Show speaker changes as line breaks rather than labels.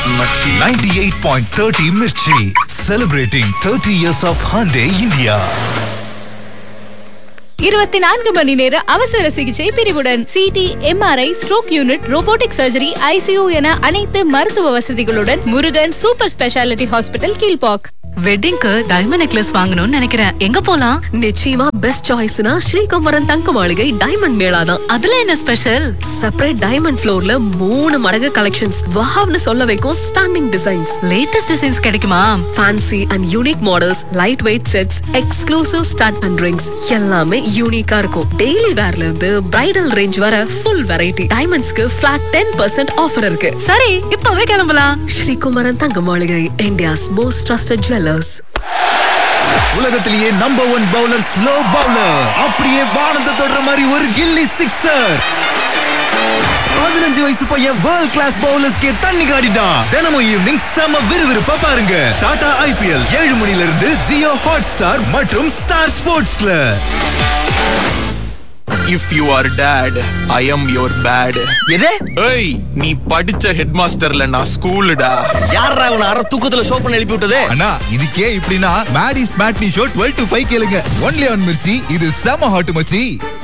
மச்சி 98.30 Mirchi, celebrating 30 years of Hyundai India.
இருபத்தி நான்கு மணி நேர அவசர சிகிச்சை பிரிவுடன் CT MRI stroke unit robotic surgery ICU என அனைத்து மருத்துவ வசதிகளுடன் Murugan super speciality hospital Kilpauk
வெட்டிங்க்கு டைமண்ட் நெக்லஸ் வாங்கணும்னு நினைக்கிறேன் எங்க போலாம்
நிச்சயமா பெஸ்ட் சாய்ஸ்னா ஸ்ரீகுமரன் தங்க மாளிகை டைமண்ட் மேளா தான்
அதுல என்ன ஸ்பெஷல்
செப்பரேட் டைமண்ட் ஃப்ளோர்ல மூணு மடங்கு கலெக்ஷன்ஸ் வாவ்னு சொல்ல வைக்கும் ஸ்டாண்டிங் டிசைன்ஸ்
லேட்டஸ்ட் டிசைன்ஸ் கிடைக்குமா
fancy and unique models light weight sets exclusive studs and rings எல்லாமே யூனிக்கா இருக்கும் டெய்லி வேர்ல இருந்து பிரைடல் ரேஞ்ச் வர ஃபுல் வெரைட்டி டைமண்ட்ஸ்க்கு ஃபிளாட் டென் பர்சன்ட் ஆஃபர் இருக்கு
சரி இப்பவே கிளம்பலாம்
Srikumaran Thanga Maligai India's most trusted jewellers
உலகத்திலேயே number one bowler slow bowler அப்படியே வானத்தை தொடர மாதிரி ஒரு கில்லி சிக்ஸர் பதினஞ்சு வயசு பையன் வேர்ல்ட் கிளாஸ் பவுலர்ஸ்க்கே தண்ணி காட்டிட்டான் தினமும் ஈவினிங் செம விறுவிறுப்பா பாருங்க டாடா ஐபிஎல் ஏழு மணில இருந்து ஜியோ ஹாட் ஸ்டார் மற்றும் ஸ்டார் ஸ்போர்ட்ஸ்ல
if you are date I am your bat
எது
ஏய் நீ படிச்ச ஹெட் மாஸ்டர்ல நான் ஸ்கூலுடா
யாரா அவன அரை தூக்கத்துல ஷோ பண்ண எழுப்பி விட்டது
அண்ணா இதுக்கே இப்படின்னா மேடிஸ் matinee show twelve to five கேளுங்க ஒன்லி ஆன் மிர்ச்சி இது செம ஹாட் மச்சி